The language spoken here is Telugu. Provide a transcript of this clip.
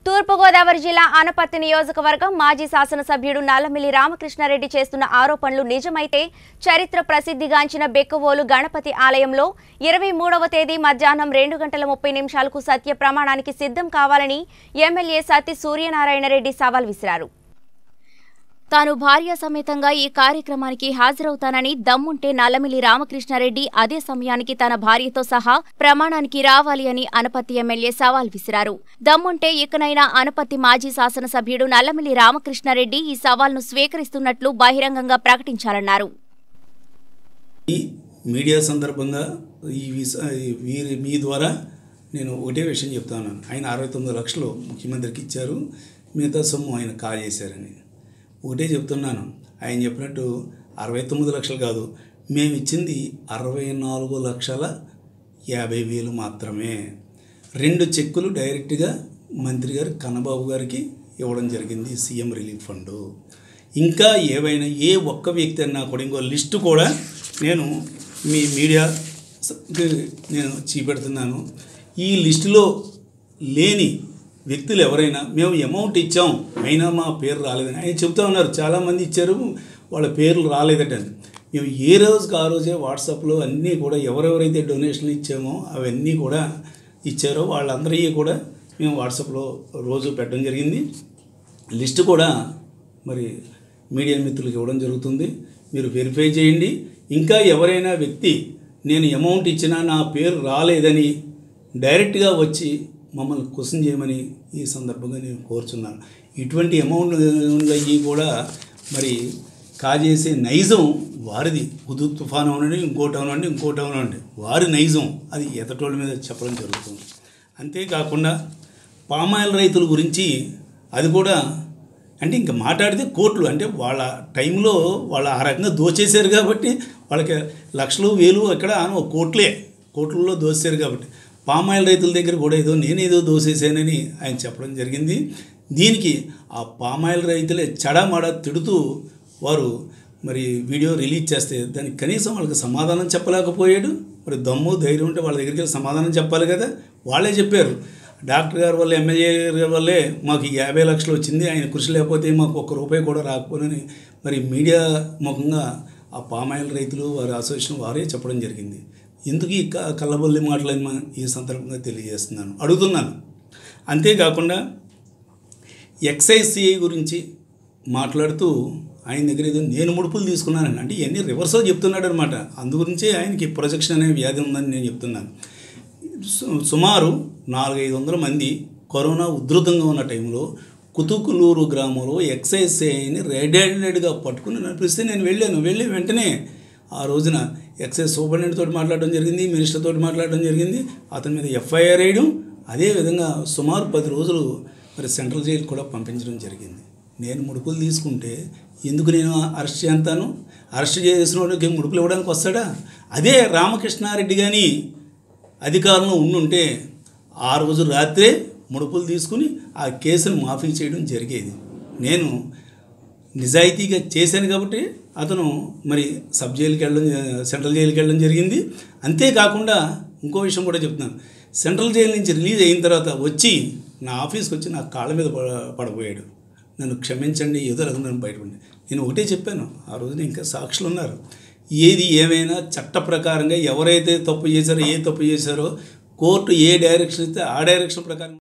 తూర్పుగోదావరి జిల్లా ఆనపత్తి నియోజకవర్గం మాజీ శాసనసభ్యుడు నల్లమిల్లి రామకృష్ణారెడ్డి చేస్తున్న ఆరోపణలు నిజమైతే చరిత్ర ప్రసిద్ధిగాంచిన బెక్కువోలు గణపతి ఆలయంలో ఇరవై మూడవ తేదీ మధ్యాహ్నం రెండు గంటల ముప్పై నిమిషాలకు సత్య ప్రమాణానికి సిద్ధం కావాలని ఎమ్మెల్యే సత్తి సూర్యనారాయణరెడ్డి సవాల్ విసిరారు తాను భార్య సమేతంగా ఈ కార్యక్రమానికి హాజరవుతానని దమ్ముంటే నల్లమిల్లి రామకృష్ణారెడ్డి అదే సమయానికి తన భార్యతో సహా ప్రమాణానికి రావాలి అని అనపత్తి ఎమ్మెల్యే సవాల్ విసిరారు దమ్ముంటే ఇకనైనా అనపత్తి మాజీ శాసనసభ్యుడు నల్లమిల్లి రామకృష్ణారెడ్డి ఈ సవాల్ను స్వీకరిస్తున్నట్లు బహిరంగంగా ప్రకటించాలన్నారు ఈ మీడియా సందర్భంగా ఈ విస ఈ వీరి మీ ద్వారా నేను ఒకటే విషయం చెప్తాను ఆయన అరవై తొమ్మిది లక్షలు ముఖ్యమంత్రికి ఇచ్చారు మిగతా సొమ్ము ఆయన కాజేశారని ఒకటే చెప్తున్నాను ఆయన చెప్పినట్టు అరవై తొమ్మిది లక్షలు కాదు మేము ఇచ్చింది అరవై నాలుగు లక్షల యాభై వేలు మాత్రమే రెండు చెక్కులు డైరెక్ట్గా మంత్రి గారు కన్నబాబు గారికి ఇవ్వడం జరిగింది సీఎం రిలీఫ్ ఫండ్ ఇంకా ఏవైనా ఏ ఒక్క వ్యక్తి అన్నా కూడా ఇంకో లిస్టు కూడా నేను మీ మీడియా కి నేను చూపెడుతున్నాను ఈ లిస్టులో లేని వ్యక్తులు ఎవరైనా మేము అమౌంట్ ఇచ్చాం అయినా మా పేరు రాలేదని ఆయన చెప్తా ఉన్నారు చాలామంది ఇచ్చారు వాళ్ళ పేర్లు రాలేదటండి మేము ఏ రోజుకి ఆ రోజే వాట్సాప్లో అన్నీ కూడా ఎవరెవరైతే డొనేషన్లు ఇచ్చామో అవన్నీ కూడా ఇచ్చారో వాళ్ళందరికీ కూడా మేము వాట్సాప్లో రోజు పెట్టడం జరిగింది లిస్ట్ కూడా మరి మీడియా మిత్రులకు ఇవ్వడం జరుగుతుంది మీరు వెరిఫై చేయండి ఇంకా ఎవరైనా వ్యక్తి నేను అమౌంట్ ఇచ్చినా నా పేరు రాలేదని డైరెక్ట్గా వచ్చి మమ్మల్ని క్వశ్చన్ చేయమని ఈ సందర్భంగా నేను కోరుచున్నాను ఇటువంటి అమౌంట్ అయ్యి కూడా మరి కాజేసే నైజం వారిది హుదు తుఫాన్ అవనండి ఇంకోటి అవనండి ఇంకోటి అవనండి వారి నైజం అది ఎతటోళ్ళ మీద చెప్పడం జరుగుతుంది అంతేకాకుండా పామాయిల్ రైతుల గురించి అది కూడా అంటే ఇంకా మాట్లాడితే కోట్లు అంటే వాళ్ళ టైంలో వాళ్ళ ఆ రకంగా దోచేశారు కాబట్టి వాళ్ళకి లక్షలు వేలు ఎక్కడ ఆనో కోట్లే కోట్లలో దోచేశారు కాబట్టి పామాయిల్ రైతుల దగ్గర కూడా ఏదో నేనేదో దోసేసానని ఆయన చెప్పడం జరిగింది దీనికి ఆ పామాయిల్ రైతులే చడామడా తిడుతూ వారు మరి వీడియో రిలీజ్ చేస్తే దానికి కనీసం వాళ్ళకి సమాధానం చెప్పలేకపోయాడు మరి దమ్ము ధైర్యం ఉంటే వాళ్ళ దగ్గరికి వెళ్ళి సమాధానం చెప్పాలి కదా వాళ్ళే చెప్పారు డాక్టర్ గారి వల్ల ఎమ్మెల్యే గారి వల్లే మాకు ఈ యాభై లక్షలు వచ్చింది ఆయన కృషి లేకపోతే మాకు ఒక్క రూపాయి కూడా రాకపోనని మరి మీడియా ముఖంగా ఆ పామాయిల్ రైతులు వారి అసోసియేషన్ వారే చెప్పడం జరిగింది ఎందుకు ఈ క- కళ్ళబొల్లి మాటలని మా- ఈ సందర్భంగా తెలియజేస్తున్నాను అడుగుతున్నాను అంతేకాకుండా ఎక్సైజ్ సిఐ గురించి మాట్లాడుతూ ఆయన దగ్గర ఏదో నేను ముడుపులు తీసుకున్నానని అంటే ఇవన్నీ రివర్స్లో చెప్తున్నాడు అనమాట అందు గురించే ఆయనకి ప్రొజెక్షన్ అనే వ్యాధి ఉందని నేను చెప్తున్నాను సు- సుమారు నాలుగైదు వందల మంది కరోనా ఉధృతంగా ఉన్న టైంలో కుతుకులూరు గ్రామంలో ఎక్సైజ్ సిఐని రెడ్ హ్యాండెడ్గా పట్టుకుని నడిపిస్తే నేను వెళ్ళాను వెళ్ళి వెంటనే ఆ రోజున ఎక్సైజ్ సూపరింటెండెంట్ తోటి మాట్లాడడం జరిగింది మినిస్టర్ తోటి మాట్లాడడం జరిగింది అతని మీద ఎఫ్ఐఆర్ వేయడం అదేవిధంగా సుమారు పది రోజులు మరి సెంట్రల్ జైలు కూడా పంపించడం జరిగింది నేను ముడుపులు తీసుకుంటే ఎందుకు నేను అరెస్ట్ చేస్తాను అరెస్ట్ చేసిన వాడికి ముడుపులు ఇవ్వడానికి వస్తాడా అదే రామకృష్ణారెడ్డి కానీ అధికారంలో ఉండుంటే ఆ రోజు రాత్రే ముడుపులు తీసుకుని ఆ కేసును మాఫీ చేయడం జరిగేది నేను నిజాయితీగా చేశాను కాబట్టి అతను మరి సబ్ జైలుకి వెళ్ళడం సెంట్రల్ జైలుకి వెళ్ళడం జరిగింది అంతేకాకుండా ఇంకో విషయం కూడా చెప్తున్నాను సెంట్రల్ జైలు నుంచి రిలీజ్ అయిన తర్వాత వచ్చి నా ఆఫీస్కి వచ్చి నా కాళ్ళ మీద పడ- పడబోయాడు నన్ను క్షమించండి ఏదో రకం నన్ను బయటపడి నేను ఒకటే చెప్పాను ఆ రోజున ఇంకా సాక్షులు ఉన్నారు ఏది ఏమైనా చట్ట ప్రకారంగా ఎవరైతే తప్పు చేశారో ఏ తప్పు చేశారో కోర్టు ఏ డైరెక్షన్ ఇస్తే ఆ డైరెక్షన్ ప్రకారం